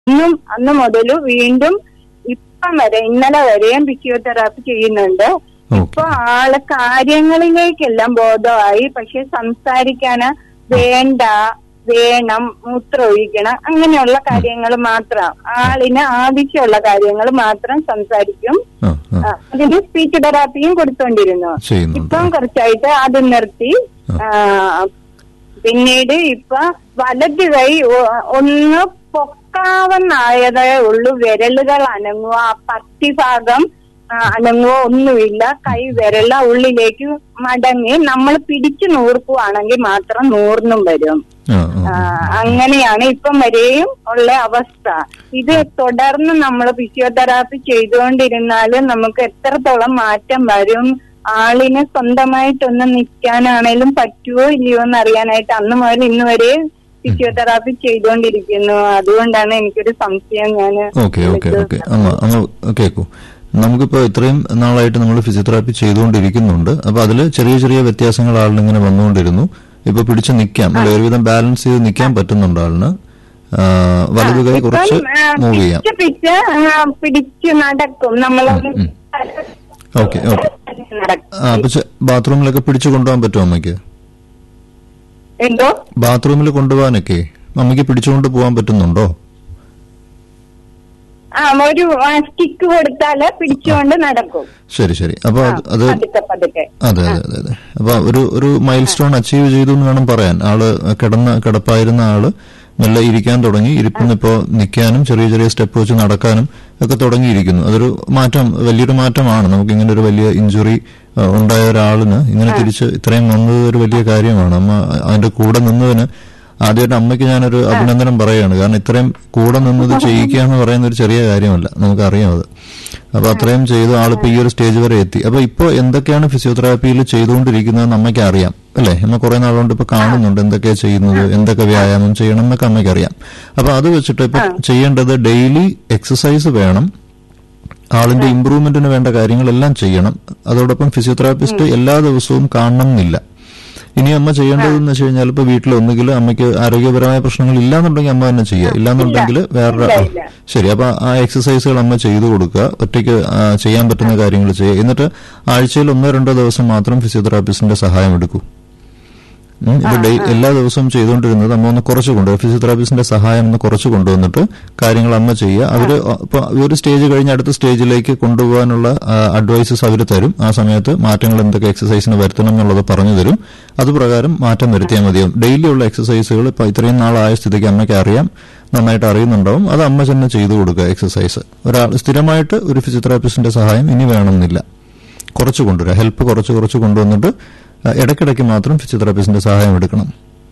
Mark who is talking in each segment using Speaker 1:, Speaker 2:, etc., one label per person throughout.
Speaker 1: ഇന്നും അന്ന് മുതൽ വീണ്ടും ഇപ്പം വരെ ഇന്നലെ വരെയും ഫിസിയോതെറാപ്പി ചെയ്യുന്നുണ്ട് ഇപ്പൊ ആള് കാര്യങ്ങളിലേക്കെല്ലാം ബോധമായി പക്ഷെ സംസാരിക്കാന് വേണ്ട വേണം മൂത്രം ഒഴിക്കണം അങ്ങനെയുള്ള കാര്യങ്ങൾ മാത്രം ആളിന് ആവശ്യമുള്ള കാര്യങ്ങൾ മാത്രം സംസാരിക്കും
Speaker 2: ആ, ആ,
Speaker 1: ആ, അതിന് സ്പീച്ച് തെറാപ്പിയും കൊടുത്തോണ്ടിരുന്നു
Speaker 2: ചെയ്യുന്നുണ്ട്
Speaker 1: ഇപ്പം കുറച്ചായിട്ട് അത് നിർത്തി ആ, പിന്നീട് ഇപ്പൊ വലത് കൈ ഒ- ഒന്ന് പൊക്കാവുന്നായതേ ഉള്ളൂ വിരലുകൾ അനങ്ങുക ആ പത്തി ഭാഗം ആ, അനങ്ങുക ഒന്നുമില്ല കൈ വിരല ഉള്ളിലേക്ക് മടങ്ങി നമ്മൾ പിടിച്ചു നൂർക്കുവാണെങ്കിൽ മാത്രം നൂർന്നും വരും
Speaker 2: ആ,
Speaker 1: ആ,
Speaker 2: ആ.
Speaker 1: അങ്ങനെയാണ് ഇപ്പം വരെയും ഉള്ള അവസ്ഥ ഇത് തുടർന്ന് നമ്മൾ ഫിസിയോതെറാപ്പി ചെയ്തുകൊണ്ടിരുന്നാൽ നമുക്ക് എത്രത്തോളം മാറ്റം വരും ആളിന് സ്വന്തമായിട്ടൊന്ന് നിൽക്കാനാണേലും പറ്റുമോ ഇല്ലയോ എന്ന് അറിയാനായിട്ട് അന്ന് മുതൽ ഇന്ന് വരെ ഫിസിയോതെറാപ്പി ചെയ്തുകൊണ്ടിരിക്കുന്നു അതുകൊണ്ടാണ് എനിക്കൊരു സംശയം ഞാൻ
Speaker 2: ഓക്കെ ഓക്കെ ഓക്കെ അമ്മ അമ്മ കേൾക്കൂ നമുക്കിപ്പോ ഇത്രയും നാളായിട്ട് നമ്മൾ ഫിസിയോതെറാപ്പി ചെയ്തുകൊണ്ടിരിക്കുന്നുണ്ട് അപ്പൊ അതിൽ ചെറിയ ചെറിയ വ്യത്യാസങ്ങൾ ആളിന് ഇങ്ങനെ വന്നുകൊണ്ടിരുന്നു ഇപ്പൊ പിടിച്ച് നിൽക്കാം അല്ലെ ഒരുവിധം ബാലൻസ് ചെയ്ത് നിൽക്കാൻ പറ്റുന്നുണ്ട് ആളിന് ആ, വലതു കൈ കുറച്ച് മൂവ് ചെയ്യാം
Speaker 1: പിച്ച് പിച്ച് ആ, പിടിച്ച് നടക്കും നമ്മളൊന്ന്
Speaker 2: ഉം. ഓക്കെ ഓക്കെ
Speaker 1: നടക്കും
Speaker 2: ആ അപ്പൊ ചെ- ബാത്റൂമിലൊക്കെ പിടിച്ചു കൊണ്ടുപോകാൻ പറ്റുമോ അമ്മയ്ക്ക്
Speaker 1: എന്തോ
Speaker 2: ബാത്റൂമിൽ കൊണ്ടുപോകാനൊക്കെ അമ്മയ്ക്ക് പിടിച്ചുകൊണ്ട് പോകാൻ പറ്റുന്നുണ്ടോ
Speaker 1: ആ ഒരു സ്റ്റിക്ക് കൊടുത്താല് പിടിച്ചുകൊണ്ട് നടക്കും
Speaker 2: ശരി ശരി അപ്പൊ
Speaker 1: ആ,
Speaker 2: അത് അത്
Speaker 1: പതുക്കെ പതുക്കെ
Speaker 2: അതെ അതെ അതെ അതെ അപ്പൊ ഒരു ഒരു മൈൽ സ്റ്റോൺ അച്ചീവ് ചെയ്തു എന്ന് വേണം പറയാൻ ആള് കിടന്ന കിടപ്പായിരുന്ന ആള് മെല്ലെ ഇരിക്കാൻ തുടങ്ങി ഇരിപ്പിന്നിപ്പോ നിൽക്കാനും ചെറിയ ചെറിയ സ്റ്റെപ്പ് വെച്ച് നടക്കാനും ഒക്കെ തുടങ്ങിയിരിക്കുന്നു അതൊരു മാറ്റം വലിയൊരു മാറ്റമാണ് നമുക്ക് ഇങ്ങനെ ഒരു വലിയ ഇഞ്ചുറി ഉണ്ടായ ഒരാളിന് ഇങ്ങനെ തിരിച്ച് ഇത്രയും വന്നത് ഒരു വലിയ കാര്യമാണ് അമ്മ അതിന്റെ കൂടെ നിന്നതിന് ആദ്യമായിട്ട് അമ്മയ്ക്ക് ഞാനൊരു അഭിനന്ദനം പറയുകയാണ് കാരണം ഇത്രയും കൂടെ നിന്നത് ചെയ്യിക്കുക എന്ന് പറയുന്ന ഒരു ചെറിയ കാര്യമല്ല നമുക്കറിയാം അത് അപ്പൊ അത്രയും ചെയ്തു ആളിപ്പോ ഈ ഒരു സ്റ്റേജ് വരെ എത്തി അപ്പൊ ഇപ്പൊ എന്തൊക്കെയാണ് ഫിസിയോതെറാപ്പിയിൽ ചെയ്തുകൊണ്ടിരിക്കുന്നത് അമ്മയ്ക്ക് അറിയാം അല്ലെ അമ്മ കുറെ നാളുകൊണ്ട് ഇപ്പൊ കാണുന്നുണ്ട് എന്തൊക്കെയാ ചെയ്യുന്നത് എന്തൊക്കെ വ്യായാമം ചെയ്യണം എന്നൊക്കെ അമ്മയ്ക്ക് അറിയാം അപ്പൊ അത് വെച്ചിട്ട് ഇപ്പൊ ചെയ്യേണ്ടത് ഡെയിലി എക്സസൈസ് വേണം ആളിന്റെ ഇമ്പ്രൂവ്മെന്റിന് വേണ്ട കാര്യങ്ങളെല്ലാം ചെയ്യണം അതോടൊപ്പം ഫിസിയോതെറാപ്പിസ്റ്റ് എല്ലാ ദിവസവും കാണണം എന്നില്ല ഇനി അമ്മ ചെയ്യേണ്ടതെന്ന് വെച്ച് കഴിഞ്ഞാൽ ഇപ്പൊ വീട്ടിൽ ഒന്നുകിൽ അമ്മയ്ക്ക് ആരോഗ്യപരമായ പ്രശ്നങ്ങൾ ഇല്ലാന്നുണ്ടെങ്കിൽ അമ്മ തന്നെ ചെയ്യുക ഇല്ലാന്നുണ്ടെങ്കിൽ വേറെ
Speaker 1: ഇല്ല, ഇല്ല.
Speaker 2: ശരി അപ്പൊ ആ എക്സസൈസുകൾ അമ്മ ചെയ്തു കൊടുക്കുക ഒറ്റയ്ക്ക് ആ, ചെയ്യാൻ പറ്റുന്ന കാര്യങ്ങൾ ചെയ്യുക എന്നിട്ട് ആഴ്ചയിൽ ഒന്നോ രണ്ടോ ദിവസം മാത്രം ഫിസിയോതെറാപ്പിസ്റ്റിന്റെ സഹായം എടുക്കൂ ഉം, ഇത് ഡേ എല്ലാ ദിവസവും ചെയ്തുകൊണ്ടിരുന്നത് അമ്മ ഒന്ന് കുറച്ച് കൊണ്ടുവരും ഫിസിയോതെറാപ്പിസ്റ്റിന്റെ സഹായം ഒന്ന് കുറച്ച് കൊണ്ടുവന്നിട്ട് കാര്യങ്ങൾ അമ്മ ചെയ്യുക അവര് ഇപ്പൊ ഒരു സ്റ്റേജ് കഴിഞ്ഞ് അടുത്ത സ്റ്റേജിലേക്ക് കൊണ്ടുപോകാനുള്ള അഡ്വൈസസ് അവർ തരും ആ സമയത്ത് മാറ്റങ്ങൾ എന്തൊക്കെ എക്സസൈസിന് വരുത്തണം എന്നുള്ളത് പറഞ്ഞു തരും അതുപ്രകാരം മാറ്റം വരുത്തിയാൽ മതിയാവും ഡെയിലി ഉള്ള എക്സസൈസുകൾ ഇപ്പൊ ഇത്രയും നാളായ സ്ഥിതിക്ക് അമ്മയ്ക്ക് അറിയാം നന്നായിട്ട് അറിയുന്നുണ്ടാവും അത് അമ്മ തന്നെ ചെയ്തു കൊടുക്കുക എക്സസൈസ് ഒരാൾ സ്ഥിരമായിട്ട് ഒരു ഫിസിയോതെറാപ്പിസ്റ്റിന്റെ സഹായം ഇനി വേണമെന്നില്ല കുറച്ച് കൊണ്ടുവരിക ഹെൽപ്പ് കുറച്ച് കുറച്ച് കൊണ്ടുവന്നിട്ട് ആ, ഇടയ്ക്കിടയ്ക്ക് മാത്രം ഫിസിയോതെറാപ്പിസ്റ്റിന്റെ സഹായം എടുക്കണം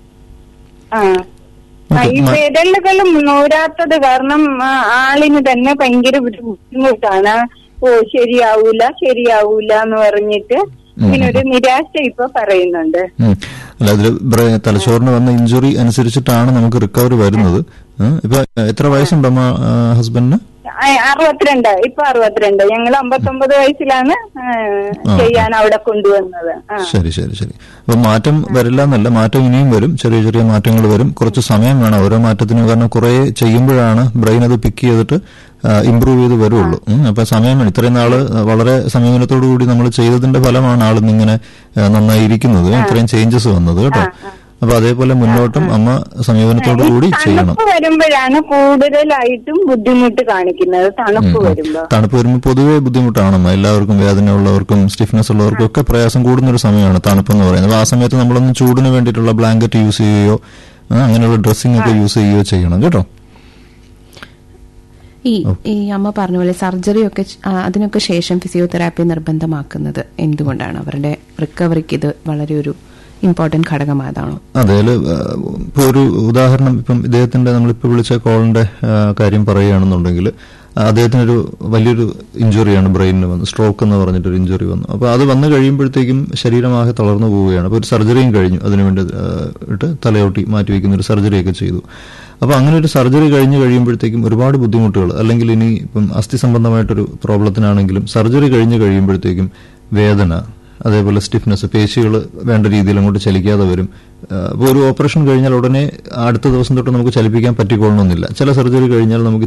Speaker 1: ആ ആ, ഈ വിരലുകൾ നൂരാത്തത് കാരണം ആ, ആളിന് തന്നെ ഭയങ്കര ഒരു ബുദ്ധിമുട്ടാണ് ഓ ശരിയാവൂല ശരിയാവൂല എന്ന് പറഞ്ഞിട്ട് ഇങ്ങനെ ഒരു നിരാശ ഇപ്പൊ പറയുന്നുണ്ട്
Speaker 2: ഉം. അല്ല അതിൽ തലച്ചോറിന് വന്ന ഇഞ്ചുറി അനുസരിച്ചിട്ടാണ് നമുക്ക് റിക്കവറി വരുന്നത് ഉം. ഇപ്പൊ എത്ര വയസ്സുണ്ടമ്മ ഹസ്ബൻഡിന്
Speaker 1: ആ, അറുപത്തിരണ്ട് ഇപ്പൊ അറുപത്തിരണ്ട് ഞങ്ങൾ അമ്പത്തൊമ്പത് വയസ്സിലാണ് ആ, ചെയ്യാൻ അവിടെ കൊണ്ടുവന്നത് ആ
Speaker 2: ശരി ശരി ശരി അപ്പൊ മാറ്റം വരില്ല എന്നല്ല മാറ്റം ഇനിയും വരും ചെറിയ ചെറിയ മാറ്റങ്ങൾ വരും കുറച്ച് സമയം വേണം ഓരോ മാറ്റത്തിനും കാരണം കുറെ ചെയ്യുമ്പോഴാണ് ബ്രെയിൻ അത് പിക്ക് ചെയ്തിട്ട് ഇമ്പ്രൂവ് ചെയ്ത് വരുള്ളൂ ഉം. അപ്പൊ സമയം വേണം ഇത്രയും നാള് വളരെ സമീപനത്തോടു കൂടി നമ്മൾ ചെയ്തതിന്റെ ഫലമാണ് ആളിന്നിങ്ങനെ ആ, നന്നായി ഇരിക്കുന്നത് ഇത്രയും ചേഞ്ചസ് വന്നത് കേട്ടോ അപ്പൊ അതേപോലെ മുന്നോട്ടും അമ്മ സമീപനത്തോടു കൂടി ചെയ്യണം
Speaker 1: തണുപ്പ് വരുമ്പോഴാണ് കൂടുതലായിട്ടും ബുദ്ധിമുട്ട് കാണിക്കുന്നത് തണുപ്പ് വരുമ്പോ
Speaker 2: തണുപ്പ് വരുമ്പോൾ പൊതുവെ ബുദ്ധിമുട്ടാണമ്മ എല്ലാവർക്കും വേദന ഉള്ളവർക്കും സ്റ്റിഫ്നെസ് ഉള്ളവർക്കും ഒക്കെ പ്രയാസം കൂടുന്ന ഒരു സമയമാണ് തണുപ്പ് എന്ന് പറയുന്നത് അപ്പൊ ആ സമയത്ത് നമ്മളൊന്ന് ചൂടിന് വേണ്ടിയിട്ടുള്ള ബ്ലാങ്കറ്റ് യൂസ് ചെയ്യുകയോ ആ, അങ്ങനെയുള്ള ഡ്രസ്സിംഗ് ഒക്കെ യൂസ് ചെയ്യുകയോ ചെയ്യണം കേട്ടോ
Speaker 3: ഈ ഈ അമ്മ പറഞ്ഞ പോലെ സർജറി ഒക്കെ ച- ആ, അതിനൊക്കെ ശേഷം ഫിസിയോതെറാപ്പി നിർബന്ധമാക്കുന്നത് എന്തുകൊണ്ടാണ് അവരുടെ റിക്കവറിക്ക് ഇത് വളരെ ഒരു ഇമ്പോർട്ടന്റ് ഘടകം അതാണോ
Speaker 2: അതെ അതില്, ആ, ഇപ്പൊ ഒരു ഉദാഹരണം ഇപ്പം ഇദ്ദേഹത്തിന്റെ നമ്മളിപ്പോ വിളിച്ച കോളിന്റെ ആ, കാര്യം പറയുകയാണെന്നുണ്ടെങ്കിൽ ആ, അദ്ദേഹത്തിനൊരു വലിയൊരു ഇഞ്ചുറിയാണ് ബ്രെയിനിന് വന്നു സ്ട്രോക്ക് എന്ന് പറഞ്ഞിട്ടൊരു ഇഞ്ചുറി വന്നു അപ്പൊ അത് വന്നു കഴിയുമ്പോഴത്തേക്കും ശരീരമാകെ തളർന്നു പോവുകയാണ് അപ്പൊ ഒരു സർജറിയും കഴിഞ്ഞു അതിനുവേണ്ടി ആ, ഇട്ട് തലയോട്ടി മാറ്റിവെക്കുന്ന ഒരു സർജറിയൊക്കെ ചെയ്തു അപ്പൊ അങ്ങനെ ഒരു സർജറി കഴിഞ്ഞ് കഴിയുമ്പോഴത്തേക്കും ഒരുപാട് ബുദ്ധിമുട്ടുകൾ അല്ലെങ്കിൽ ഇനി ഇപ്പം അസ്ഥി സംബന്ധമായിട്ടൊരു പ്രോബ്ലത്തിനാണെങ്കിലും സർജറി കഴിഞ്ഞ് കഴിയുമ്പോഴത്തേക്കും വേദന അതേപോലെ സ്റ്റിഫ്നെസ് പേശികൾ വേണ്ട രീതിയിൽ അങ്ങോട്ട് ചലിക്കാതെ വരും ഇപ്പോൾ ഒരു ഓപ്പറേഷൻ കഴിഞ്ഞാൽ ഉടനെ അടുത്ത ദിവസം തൊട്ട് നമുക്ക് ചലിപ്പിക്കാൻ പറ്റിക്കൊള്ളണമെന്നില്ല ചില സർജറി കഴിഞ്ഞാൽ നമുക്ക്